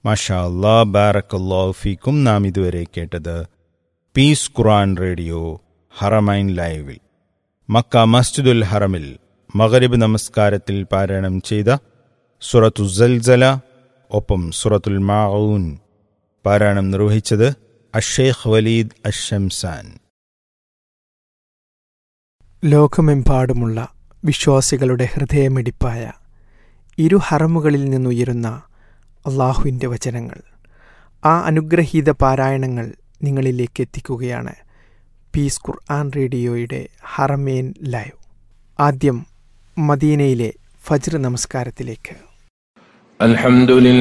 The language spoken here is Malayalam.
മാഷാ അല്ലാ ബാറക്കല്ലാ ഫീക്കും നാം ഇതുവരെ കേട്ടത് പീസ് ഖുറാൻ റേഡിയോ ഹറമൈൻ ലൈവിൽ മക്ക മസ്ജിദുൽ ഹറമിൽ മഗരിബ് നമസ്കാരത്തിൽ പാരായണം ചെയ്ത സുറത്തു സൽസല ഒപ്പം സുറത്തുൽ മാഊൻ പാരായണം നിർവഹിച്ചത് അഷേഖ് വലീദ് അഷംസാൻ ലോകമെമ്പാടുമുള്ള വിശ്വാസികളുടെ ഹൃദയമിടിപ്പായ ഇരു ഹറമുകളിൽ നിന്നുയരുന്ന അള്ളാഹുവിൻ്റെ വചനങ്ങൾ ആ അനുഗ്രഹീത പാരായണങ്ങൾ നിങ്ങളിലേക്ക് എത്തിക്കുകയാണ് പീസ് ഖുർആൻ റേഡിയോയുടെ ഹറമേൻ ലൈവ് ആദ്യം മദീനയിലെ ഫജ്ർ നമസ്കാരത്തിലേക്ക് الحمد لله